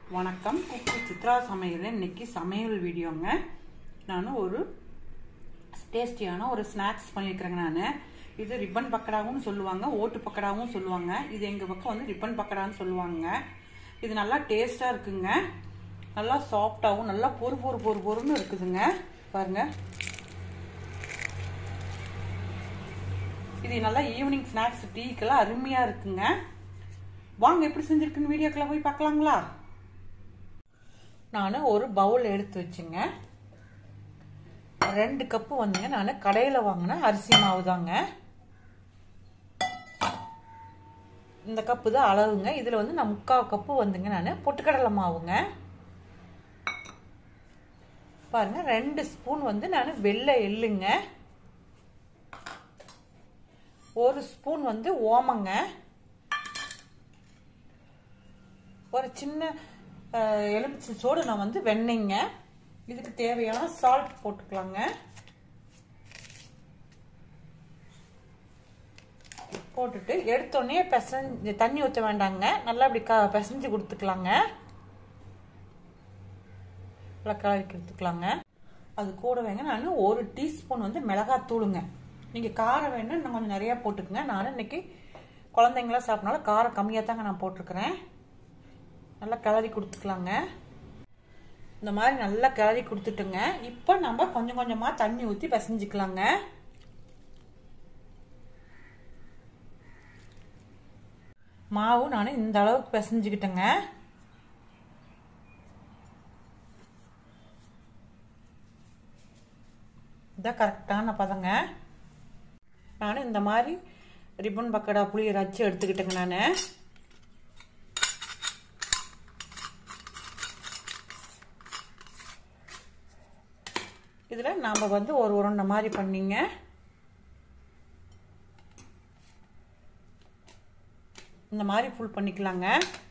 வணக்கம் குக்கு சித்ரா சமையல் இன்னைக்கு சமையல் வீடியோங்க நான் ஒரு டேஸ்டியான ஒரு ஸ்நாக்ஸ் பண்ணியிருக்கிறேங்க நான் இது ரிப்பன் பக்கடாவும் சொல்லுவாங்க ஓட்டு பக்கடாவும் சொல்லுவாங்க இது எங்கள் பக்கம் வந்து ரிப்பன் பக்கடான்னு சொல்லுவாங்க இது நல்லா டேஸ்ட்டாக இருக்குங்க நல்லா சாஃப்டாகவும் நல்லா பொறு பொறு பொறு பொறுன்னு இருக்குதுங்க பாருங்க இது நல்லா ஈவினிங் ஸ்நாக்ஸ் டீக்கெல்லாம் அருமையாக இருக்குங்க வாங்க எப்படி செஞ்சுருக்குன்னு வீடியோக்கெல்லாம் போய் பார்க்கலாங்களா நான் ஒரு பவுல் எடுத்து வச்சுங்க ரெண்டு கப்பு வந்துங்க நான் கடையில் வாங்கின அரிசி மாவு தாங்க இந்த கப்பு தான் அளவுங்க இதில் வந்து நான் முக்கால் கப்பு வந்துங்க நான் பொட்டுக்கடலை மாவுங்க பாருங்க ரெண்டு ஸ்பூன் வந்து நான் வெள்ளை எள்ளுங்க ஒரு ஸ்பூன் வந்து ஓமங்க ஒரு சின்ன எலுமிச்சை சோடு நான் வந்து வெண்ணெய்ங்க இதுக்கு தேவையான சால்ட் போட்டுக்கலாங்க போட்டுட்டு எடுத்தோடனே பெசஞ்சு தண்ணி ஊற்ற வேண்டாங்க நல்லா அப்படி க பிசைஞ்சு கொடுத்துக்கலாங்க நல்லா கலக்கி எடுத்துக்கலாங்க அது கூட வேங்க நான் ஒரு டீஸ்பூன் வந்து மிளகாத்தூளுங்க நீங்கள் காரம் வேணும் இன்னும் கொஞ்சம் நிறையா போட்டுக்கங்க நான் இன்னைக்கு குழந்தைங்களாம் சாப்பிட்னாலும் காரம் கம்மியாக தாங்க நான் போட்டிருக்கிறேன் நல்லா கிளறி கொடுத்துக்கலாங்க இந்த மாதிரி நல்லா கிளறி கொடுத்துட்டுங்க இப்போ நம்ம கொஞ்சம் கொஞ்சமாக தண்ணி ஊற்றி பிசைஞ்சிக்கலாங்க மாவு நான் இந்த அளவுக்கு பிசைஞ்சுக்கிட்டேங்க இதான் கரெக்டான பதங்க நான் இந்த மாதிரி ரிப்பன் பக்கடா புளியை ரச்சு எடுத்துக்கிட்டேங்க நான் இதில் நாம் வந்து ஒரு உருண்டை மாதிரி பண்ணிங்க இந்த மாதிரி ஃபுல் பண்ணிக்கலாங்க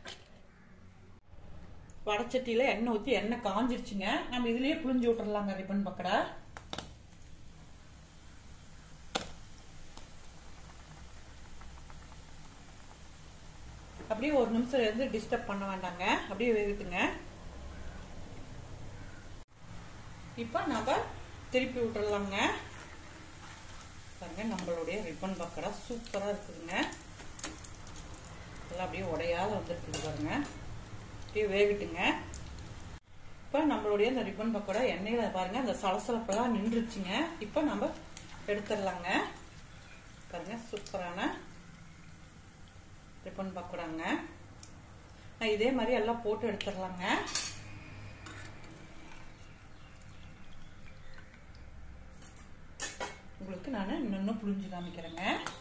வடச்சட்டியில் எண்ணெய் ஊற்றி எண்ணெய் காஞ்சிருச்சுங்க நம்ம இதுலேயே புளிஞ்சு விட்டுறலாங்க ரிப்பன் பக்கடா அப்படியே ஒரு நிமிஷம் இருந்து டிஸ்டர்ப் பண்ண வேண்டாங்க அப்படியே வேகட்டுங்க இப்போ நம்ம திருப்பி விட்டுறலாங்க பாருங்க நம்மளுடைய ரிப்பன் பக்கடா சூப்பராக இருக்குதுங்க எல்லாம் அப்படியே உடையாத வந்துருக்குது பாருங்க அப்படியே வேகட்டுங்க இப்போ நம்மளுடைய இந்த ரிப்பன் பக்கோடா எண்ணெயில் பாருங்க அந்த சலசலப்பெல்லாம் நின்றுச்சுங்க இப்போ நம்ம எடுத்துடலாங்க பாருங்க சூப்பரான ரிப்பன் பக்கோடாங்க நான் இதே மாதிரி எல்லாம் போட்டு எடுத்துடலாங்க உங்களுக்கு நான் இன்னும் புளிஞ்சு காமிக்கிறேங்க